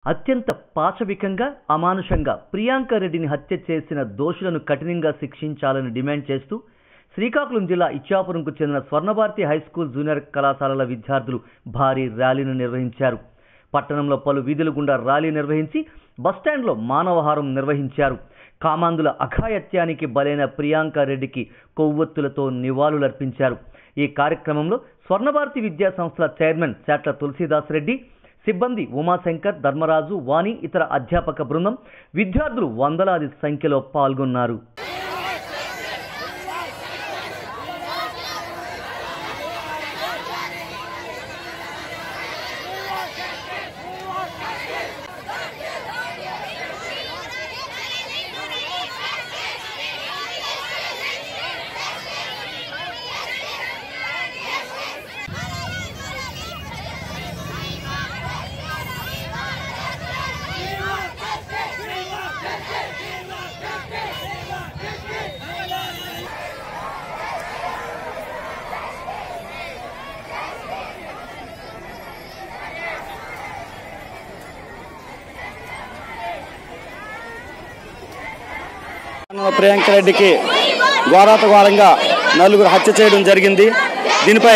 అత్యంత పాశవికంగా అమానుషంగా ప్రియాంక రెడ్డిని హత్య చేసిన దోషులను కఠినంగా శిక్షించాలని డిమాండ్ చేస్తూ శ్రీకాకుళం జిల్లా ఇచ్చాపురంకు చెందిన స్వర్ణభారతి హైస్కూల్ జూనియర్ కళాశాలల విద్యార్థులు భారీ ర్యాలీని నిర్వహించారు పట్టణంలో పలు వీధుల గుండా ర్యాలీ నిర్వహించి బస్టాండ్లో మానవహారం నిర్వహించారు కామాంధుల అఘాయత్యానికి బలైన ప్రియాంక రెడ్డికి కొవ్వొత్తులతో నివాళులర్పించారు ఈ కార్యక్రమంలో స్వర్ణభారతి విద్యా సంస్థల చైర్మన్ శాట్ల తులసీదాస్ రెడ్డి సిబ్బంది ఉమాశంకర్ ధర్మరాజు వాణి ఇతర అధ్యాపక బృందం విద్యార్థులు వందలాది సంఖ్యలో పాల్గొన్నారు ప్రియాంక రెడ్డికి ఘోరాత ఘోరంగా నలుగురు హత్య చేయడం జరిగింది దీనిపై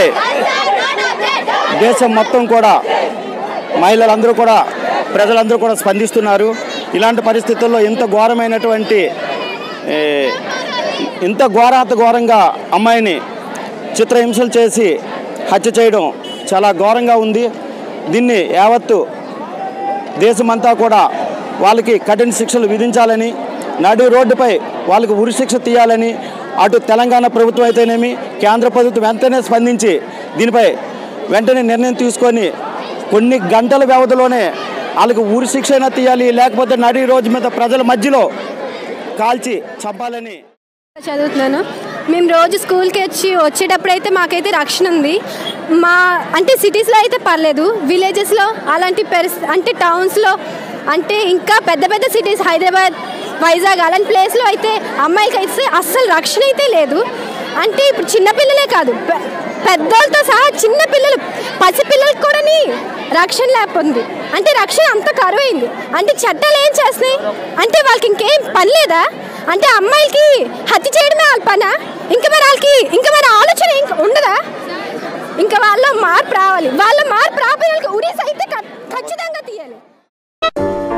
దేశం మొత్తం కూడా మహిళలందరూ కూడా ప్రజలందరూ కూడా స్పందిస్తున్నారు ఇలాంటి పరిస్థితుల్లో ఇంత ఘోరమైనటువంటి ఏ, ఇంత ఘోరాత ఘోరంగా అమ్మాయిని చిత్రహింసలు చేసి హత్య చేయడం చాలా ఘోరంగా ఉంది దీన్ని యావత్తు దేశమంతా కూడా వాళ్ళకి కఠిన శిక్షలు విధించాలని నడి రోడ్డుపై వాళ్ళకి ఉరి శిక్ష తీయాలని అటు తెలంగాణ ప్రభుత్వం అయితేనేమి కేంద్ర ప్రభుత్వం వెంటనే స్పందించి దీనిపై వెంటనే నిర్ణయం తీసుకొని కొన్ని గంటల వ్యవధిలోనే వాళ్ళకి ఉరి శిక్ష అయినా తీయాలి లేకపోతే నడి రోజు మీద ప్రజల మధ్యలో కాల్చి చంపాలని చదువుతున్నాను మేము రోజు స్కూల్కి వచ్చి వచ్చేటప్పుడు అయితే మాకైతే రక్షణ ఉంది మా అంటే సిటీస్లో అయితే పర్లేదు విలేజెస్లో అలాంటి పరిస్థితి అంటే టౌన్స్లో అంటే ఇంకా పెద్ద పెద్ద సిటీస్ హైదరాబాద్ వైజాగ్ అలాంటి ప్లేస్లో అయితే అమ్మాయిలకి అయితే అస్సలు రక్షణ అయితే లేదు అంటే ఇప్పుడు చిన్నపిల్లలే కాదు పె- పెద్దోళ్ళతో సహా చిన్న పిల్లలు పసిపిల్లలకు కూడా రక్షణ లేకపోతుంది అంటే రక్షణ అంత కరువైంది అంటే చట్టాలు ఏం చేస్తున్నాయి అంటే వాళ్ళకి ఇంకేం పని లేదా అంటే అమ్మాయిలకి హత్య చేయడమే వాళ్ళ పనా ఇంకా మరి వాళ్ళకి ఇంకా మరి ఆలోచన ఇంకా ఉండదా ఇంకా వాళ్ళ మార్పు రావాలి వాళ్ళ మార్పు రాబోయే వాళ్ళకి ఉరీస్ అయితే ఖ- ఖచ్చితంగా తీయాలి